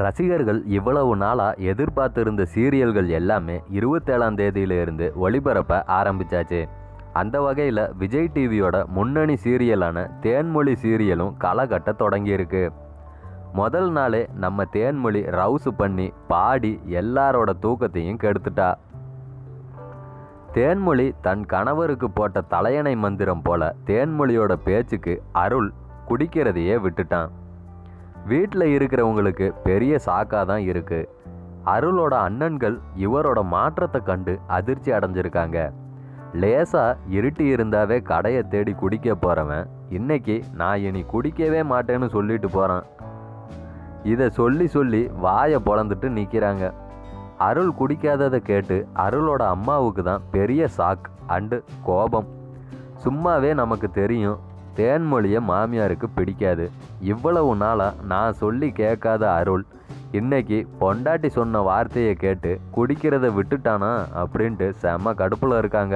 ரசிகர்கள் இவ்வளவு நாளாக எதிர்பார்த்திருந்த சீரியல்கள் எல்லாமே இருபத்தேழாம் தேதியிலிருந்து ஒளிபரப்ப ஆரம்பிச்சாச்சு அந்த வகையில் விஜய் டிவியோட முன்னணி சீரியலான தேன்மொழி சீரியலும் களை கட்ட தொடங்கியிருக்கு முதல் நாளே நம்ம தேன்மொழி ரவுசு பண்ணி பாடி எல்லாரோட தூக்கத்தையும் கெடுத்துட்டா தேன்மொழி தன் கணவருக்கு போட்ட தலையணை மந்திரம் போல தேன்மொழியோட பேச்சுக்கு அருள் குடிக்கிறதையே விட்டுட்டான் வீட்டில் இருக்கிறவங்களுக்கு பெரிய சாக்காக தான் இருக்கு அருளோட அண்ணன்கள் இவரோட மாற்றத்தை கண்டு அதிர்ச்சி அடைஞ்சிருக்காங்க லேசா இருட்டி இருந்தாவே கடையை தேடி குடிக்க போறவன் இன்னைக்கு நான் இனி குடிக்கவே மாட்டேன்னு சொல்லிட்டு போறான் இதை சொல்லி சொல்லி வாயை பொளந்துட்டு நிற்கிறாங்க அருள் குடிக்காததை கேட்டு அருளோட அம்மாவுக்கு தான் பெரிய சாக் அண்டு கோபம் சும்மாவே நமக்கு தெரியும் தேன்மொழியை மாமியாருக்கு பிடிக்காது இவ்வளவு நாளாக நான் சொல்லி கேட்காத அருள் இன்னைக்கு பொண்டாட்டி சொன்ன வார்த்தையை கேட்டு குடிக்கிறத விட்டுட்டானா அப்படின்ட்டு செம்ம கடுப்பில் இருக்காங்க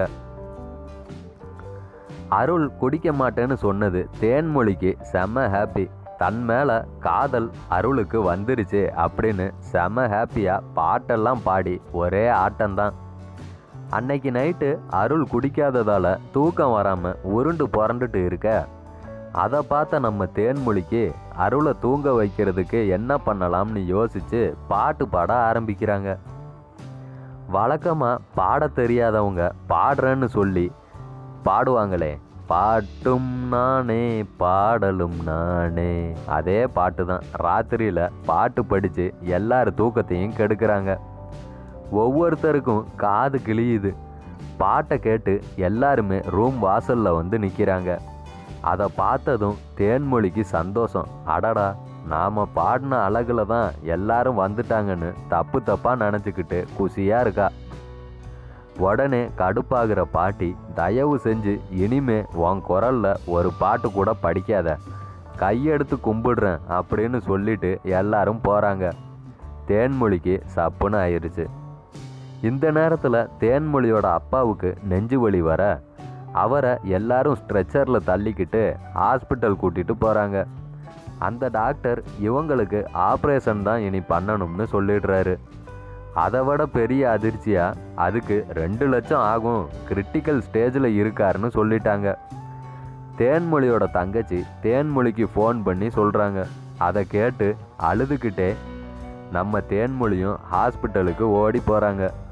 அருள் குடிக்க மாட்டேன்னு சொன்னது தேன்மொழிக்கு செம்ம ஹாப்பி தன் மேலே காதல் அருளுக்கு வந்துருச்சு அப்படின்னு செம்ம ஹாப்பியாக பாட்டெல்லாம் பாடி ஒரே ஆட்டம்தான் அன்னைக்கு நைட்டு அருள் குடிக்காததால் தூக்கம் வராமல் உருண்டு புரண்டுட்டு இருக்க அதை பார்த்த நம்ம தேன்மொழிக்கு அருளை தூங்க வைக்கிறதுக்கு என்ன பண்ணலாம்னு யோசித்து பாட்டு பாட ஆரம்பிக்கிறாங்க வழக்கமாக பாட தெரியாதவங்க பாடுறேன்னு சொல்லி பாடுவாங்களே பாட்டும் நானே பாடலும் நானே அதே பாட்டு தான் ராத்திரியில் பாட்டு படித்து எல்லார் தூக்கத்தையும் கெடுக்கிறாங்க ஒவ்வொருத்தருக்கும் காது கிழியுது பாட்டை கேட்டு எல்லாருமே ரூம் வாசலில் வந்து நிற்கிறாங்க அதை பார்த்ததும் தேன்மொழிக்கு சந்தோஷம் அடடா நாம் பாடின அழகில் தான் எல்லாரும் வந்துட்டாங்கன்னு தப்பு தப்பாக நினச்சிக்கிட்டு குசியாக இருக்கா உடனே கடுப்பாகிற பாட்டி தயவு செஞ்சு இனிமே உன் குரல்ல ஒரு பாட்டு கூட படிக்காத கையெடுத்து கும்பிடுறேன் அப்படின்னு சொல்லிட்டு எல்லாரும் போகிறாங்க தேன்மொழிக்கு சப்புன்னு ஆயிருச்சு இந்த நேரத்தில் தேன்மொழியோட அப்பாவுக்கு நெஞ்சு வலி வர அவரை எல்லாரும் ஸ்ட்ரெச்சரில் தள்ளிக்கிட்டு ஹாஸ்பிட்டல் கூட்டிகிட்டு போகிறாங்க அந்த டாக்டர் இவங்களுக்கு ஆப்ரேஷன் தான் இனி பண்ணணும்னு சொல்லிடுறாரு அதை விட பெரிய அதிர்ச்சியாக அதுக்கு ரெண்டு லட்சம் ஆகும் கிரிட்டிக்கல் ஸ்டேஜில் இருக்காருன்னு சொல்லிட்டாங்க தேன்மொழியோட தங்கச்சி தேன்மொழிக்கு ஃபோன் பண்ணி சொல்கிறாங்க அதை கேட்டு அழுதுகிட்டே நம்ம தேன்மொழியும் ஹாஸ்பிட்டலுக்கு ஓடி போகிறாங்க